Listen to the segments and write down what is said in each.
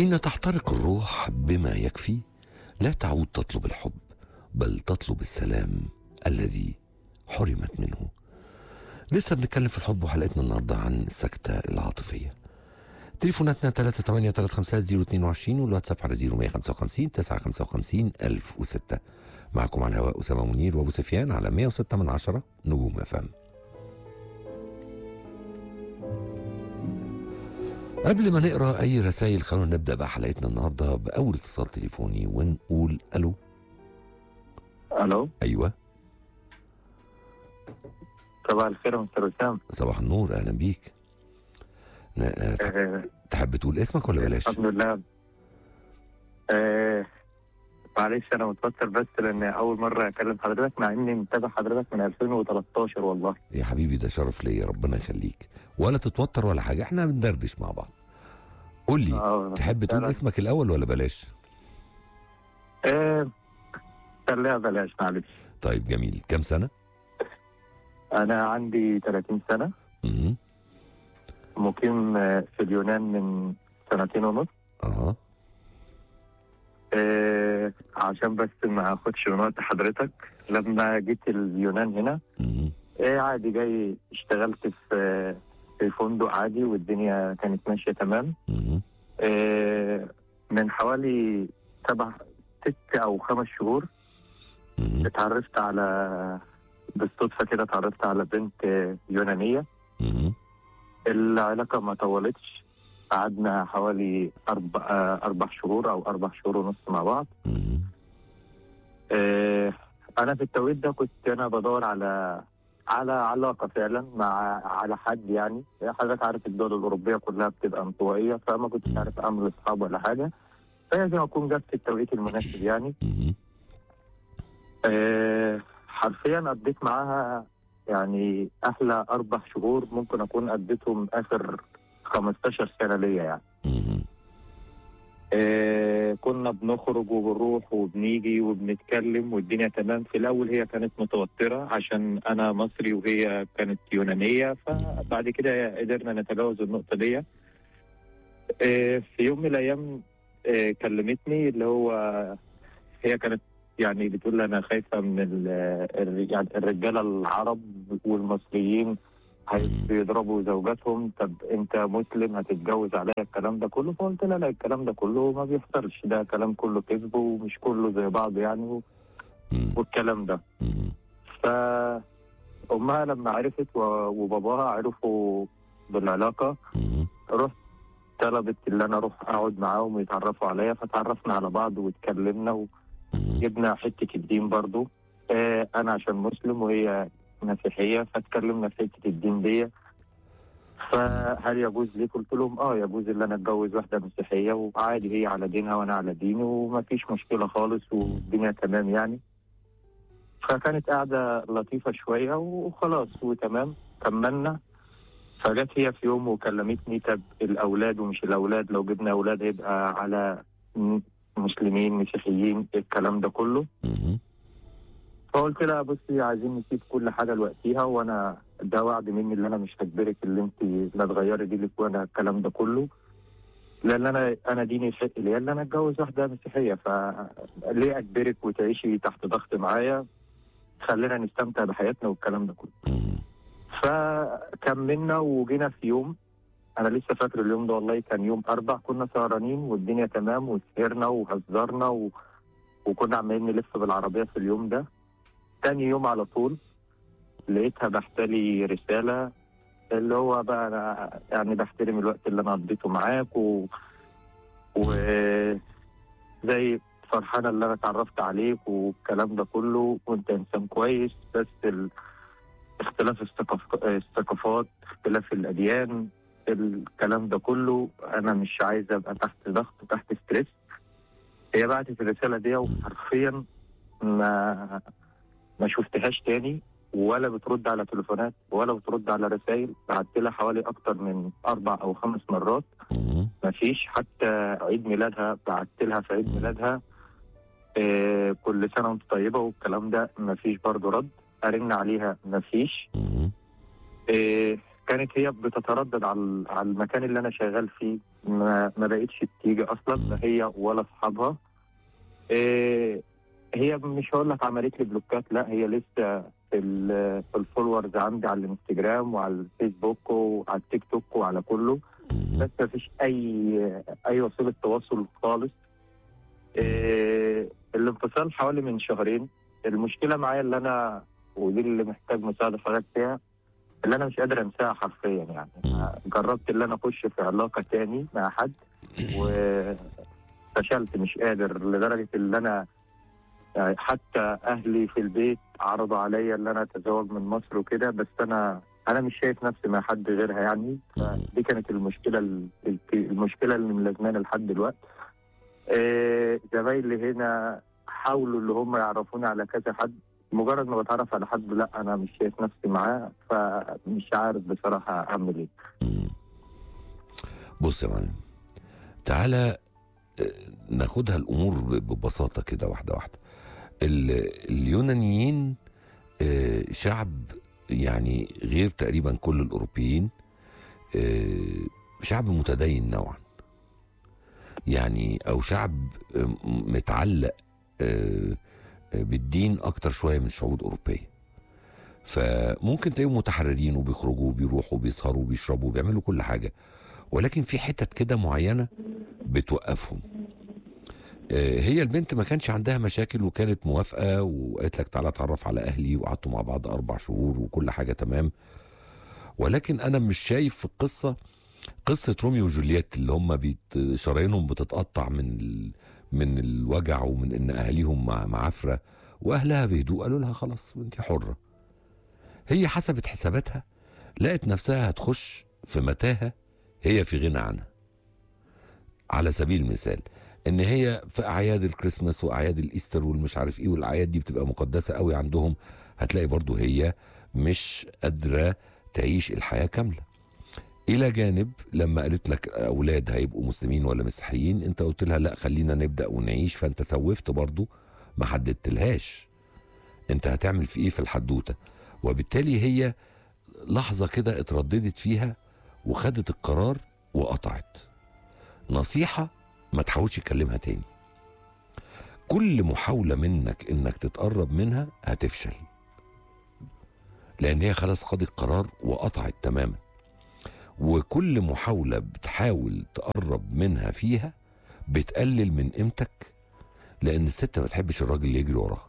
حين تحترق الروح بما يكفي لا تعود تطلب الحب بل تطلب السلام الذي حرمت منه لسه بنتكلم في الحب وحلقتنا النهارده عن السكتة العاطفية تليفوناتنا 3835022 والواتساب على 0155 955 1006 معكم على الهواء أسامة منير وأبو سفيان على 106 من عشرة نجوم أفهم قبل ما نقرا اي رسائل خلونا نبدا بقى حلقتنا النهارده باول اتصال تليفوني ونقول الو الو ايوه صباح الخير يا مستر وسام صباح النور اهلا بيك ن- آه، تح- آه، تحب تقول اسمك ولا بلاش الحمد لله آه، معلش انا متوتر بس لان اول مره اكلم حضرتك مع اني متابع حضرتك من 2013 والله يا حبيبي ده شرف ليا ربنا يخليك ولا تتوتر ولا حاجه احنا بندردش مع بعض قول لي آه، تحب تقول فعلاً. اسمك الاول ولا بلاش آه، خليها بلاش معلش طيب جميل كم سنه انا عندي 30 سنه امم مقيم آه، في اليونان من سنتين ونص اه آه، عشان بس ما اخدش من وقت حضرتك لما جيت اليونان هنا امم ايه عادي جاي اشتغلت في في فندق عادي والدنيا كانت ماشيه تمام امم إيه من حوالي سبع ست او خمس شهور امم اتعرفت على بالصدفه كده اتعرفت على بنت يونانيه امم العلاقه ما طولتش قعدنا حوالي اربع اربع شهور او اربع شهور ونص مع بعض امم إيه انا في التوقيت ده كنت انا بدور على على علاقه فعلا مع على حد يعني حضرتك عارف الدول الاوروبيه كلها بتبقى انطوائيه فما كنتش عارف اعمل اصحاب ولا حاجه فلازم اكون جت في التوقيت المناسب يعني امم آه حرفيا قضيت معاها يعني احلى اربع شهور ممكن اكون قضيتهم اخر 15 سنه ليا يعني امم آه كنا بنخرج وبنروح وبنيجي وبنتكلم والدنيا تمام في الاول هي كانت متوتره عشان انا مصري وهي كانت يونانيه فبعد كده قدرنا نتجاوز النقطه دي آه في يوم من الايام آه كلمتني اللي هو هي كانت يعني بتقول لي انا خايفه من ال- الر- يعني الرجاله العرب والمصريين هي- بيضربوا زوجاتهم طب انت مسلم هتتجوز عليا الكلام ده كله فقلت لها لا الكلام ده كله ما بيحصلش ده كلام كله كذب ومش كله زي بعض يعني و- والكلام ده امم فامها لما عرفت و- وباباها عرفوا بالعلاقه امم رحت طلبت اللي انا اروح اقعد معاهم ويتعرفوا عليا فتعرفنا على بعض واتكلمنا وجبنا حته الدين برضو آه انا عشان مسلم وهي مسيحيه فاتكلمنا في حته الدين دي فهل يجوز لي قلت لهم اه يجوز ان انا اتجوز واحده مسيحيه وعادي هي على دينها وانا على ديني ومفيش مشكله خالص والدنيا تمام يعني فكانت قاعده لطيفه شويه وخلاص وتمام كملنا فجت هي في يوم وكلمتني طب الاولاد ومش الاولاد لو جبنا اولاد هيبقى على م- مسلمين مسيحيين الكلام ده كله امم فقلت لها بصي عايزين نسيب كل حاجه لوقتها وانا ده وعد مني اللي انا مش هجبرك اللي انت لا تغيري دينك وانا الكلام ده كله لان انا انا ديني يحق لي ان انا اتجوز واحده مسيحيه فليه اجبرك وتعيشي تحت ضغط معايا خلينا نستمتع بحياتنا والكلام ده كله فكملنا وجينا في يوم انا لسه فاكر اليوم ده والله كان يوم اربع كنا سهرانين والدنيا تمام وسهرنا وهزرنا و... وكنا عمالين نلف بالعربيه في اليوم ده تاني يوم على طول لقيتها بحتلي رساله اللي هو بقى انا يعني بحترم الوقت اللي انا قضيته معاك و, و... زي فرحانه اللي انا اتعرفت عليك والكلام ده كله وانت انسان كويس بس ال... اختلاف الثقاف- الثقافات اختلاف الاديان الكلام ده كله انا مش عايز ابقى تحت ضغط تحت ستريس هي بعتت الرساله دي وحرفيا ما ما شفتهاش تاني ولا بترد على تليفونات ولا بترد على رسائل بعت لها حوالي اكتر من اربع او خمس مرات ما فيش حتى عيد ميلادها بعت لها في عيد ميلادها آه كل سنه وانت طيبه والكلام ده ما فيش برضه رد ارن عليها ما فيش آه كانت هي بتتردد على على المكان اللي انا شغال فيه ما, ما بقتش بتيجي اصلا لا هي ولا اصحابها إيه هي مش هقول لك عملت لي بلوكات لا هي لسه في ال- في الفولورز عندي على الانستجرام وعلى الفيسبوك وعلى التيك توك وعلى كله مم. بس ما فيش اي اي وسيله تواصل خالص إيه الانفصال حوالي من شهرين المشكله معايا اللي انا ودي اللي محتاج مساعده حضرتك فيها اللي انا مش قادر انساها حرفيا يعني مم. جربت اللي انا اخش في علاقه تاني مع حد وفشلت مش قادر لدرجه اللي انا يعني حتى اهلي في البيت عرضوا عليا ان انا اتزوج من مصر وكده بس انا انا مش شايف نفسي مع حد غيرها يعني فدي كانت المشكله ال- المشكله اللي ملازماني لحد دلوقتي آه، زمايلي هنا حاولوا اللي هم يعرفوني على كذا حد مجرد ما بتعرف على حد لا انا مش شايف نفسي معاه فمش عارف بصراحه اعمل ايه مم. بص يا معلم تعالى آه، ناخدها الامور ب- ببساطه كده واحده واحده ال- اليونانيين آه، شعب يعني غير تقريبا كل الاوروبيين آه، شعب متدين نوعا يعني او شعب آه، م- متعلق آه، آه، بالدين اكتر شويه من الشعوب الاوروبيه فممكن تلاقيهم متحررين وبيخرجوا وبيروحوا وبيسهروا وبيشربوا وبيعملوا كل حاجه ولكن في حتت كده معينه بتوقفهم آه، هي البنت ما كانش عندها مشاكل وكانت موافقه وقالت لك تعالى اتعرف على اهلي وقعدتوا مع بعض اربع شهور وكل حاجه تمام ولكن انا مش شايف في القصه قصه روميو وجولييت اللي هم بيت شرايينهم بتتقطع من ال... من الوجع ومن ان اهاليهم مع معافره واهلها بهدوء قالوا لها خلاص انت حره هي حسبت حساباتها لقت نفسها هتخش في متاهه هي في غنى عنها على سبيل المثال ان هي في اعياد الكريسماس واعياد الايستر والمش عارف ايه والاعياد دي بتبقى مقدسه قوي عندهم هتلاقي برضو هي مش قادره تعيش الحياه كامله الى جانب لما قالت لك اولاد هيبقوا مسلمين ولا مسيحيين انت قلت لها لا خلينا نبدا ونعيش فانت سوفت برضو ما حددتلهاش انت هتعمل في ايه في الحدوته وبالتالي هي لحظه كده اترددت فيها وخدت القرار وقطعت نصيحه ما تحاولش تكلمها تاني كل محاولة منك انك تتقرب منها هتفشل لان هي خلاص خدت قرار وقطعت تماما وكل محاولة بتحاول تقرب منها فيها بتقلل من قيمتك لان الست ما تحبش الراجل اللي يجري وراها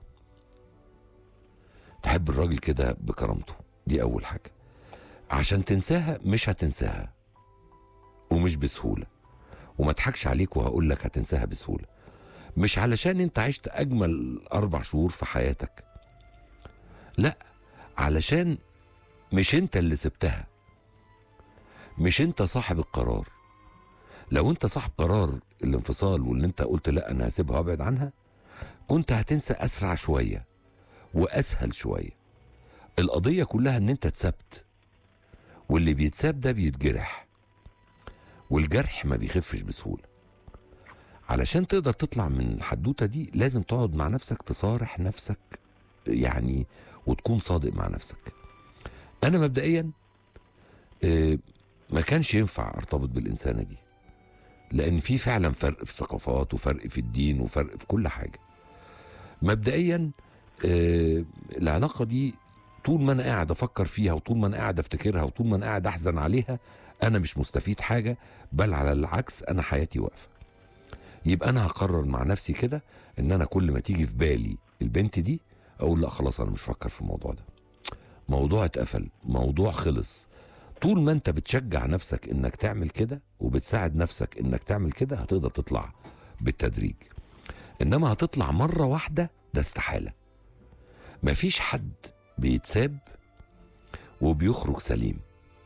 تحب الراجل كده بكرامته دي اول حاجة عشان تنساها مش هتنساها ومش بسهولة وما اضحكش عليك وهقول لك هتنساها بسهولة مش علشان انت عشت اجمل اربع شهور في حياتك لا علشان مش انت اللي سبتها مش انت صاحب القرار لو انت صاحب قرار الانفصال واللي انت قلت لا انا هسيبها وابعد عنها كنت هتنسى اسرع شويه واسهل شويه القضيه كلها ان انت اتسبت واللي بيتساب ده بيتجرح والجرح ما بيخفش بسهوله علشان تقدر تطلع من الحدوته دي لازم تقعد مع نفسك تصارح نفسك يعني وتكون صادق مع نفسك انا مبدئيا آه، ما كانش ينفع ارتبط بالانسانه دي لان في فعلا فرق في الثقافات وفرق في الدين وفرق في كل حاجه مبدئيا آه، العلاقه دي طول ما انا قاعد افكر فيها وطول ما انا قاعد افتكرها وطول ما انا قاعد احزن عليها انا مش مستفيد حاجه بل على العكس انا حياتي واقفه يبقى انا هقرر مع نفسي كده ان انا كل ما تيجي في بالي البنت دي اقول لا خلاص انا مش فكر في الموضوع ده موضوع اتقفل موضوع خلص طول ما انت بتشجع نفسك انك تعمل كده وبتساعد نفسك انك تعمل كده هتقدر تطلع بالتدريج انما هتطلع مرة واحدة ده استحالة مفيش حد بيتساب وبيخرج سليم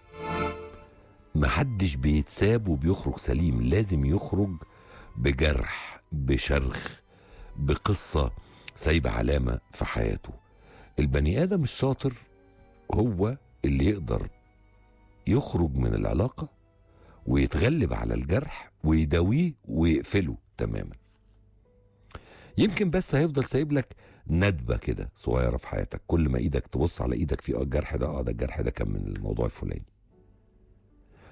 محدش بيتساب وبيخرج سليم لازم يخرج بجرح بشرخ بقصة سايبة علامة في حياته البني آدم الشاطر هو اللي يقدر يخرج من العلاقة ويتغلب على الجرح ويداويه ويقفله تماما يمكن بس هيفضل سايب لك ندبة كده صغيرة في حياتك كل ما ايدك تبص على ايدك في اه الجرح ده اه ده الجرح ده كان من الموضوع الفلاني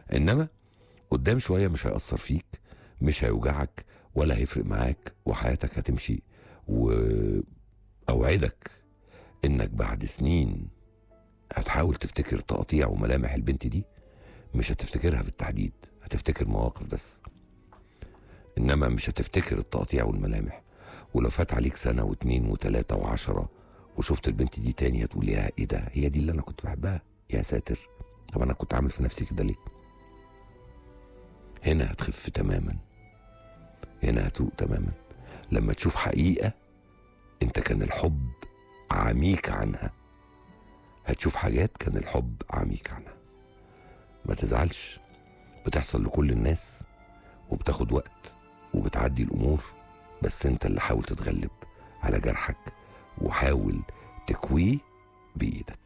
انما قدام شويه مش هيأثر فيك مش هيوجعك ولا هيفرق معاك وحياتك هتمشي واوعدك انك بعد سنين هتحاول تفتكر تقطيع وملامح البنت دي مش هتفتكرها بالتحديد هتفتكر مواقف بس انما مش هتفتكر التقطيع والملامح ولو فات عليك سنه واتنين وتلاته وعشره وشفت البنت دي تاني هتقول يا ايه ده هي دي اللي انا كنت بحبها يا ساتر طب انا كنت عامل في نفسي كده ليه هنا هتخف تماما هنا هتروق تماما لما تشوف حقيقه انت كان الحب عميك عنها هتشوف حاجات كان الحب عميك عنها ما تزعلش بتحصل لكل الناس وبتاخد وقت وبتعدي الامور بس انت اللي حاول تتغلب على جرحك وحاول تكويه بايدك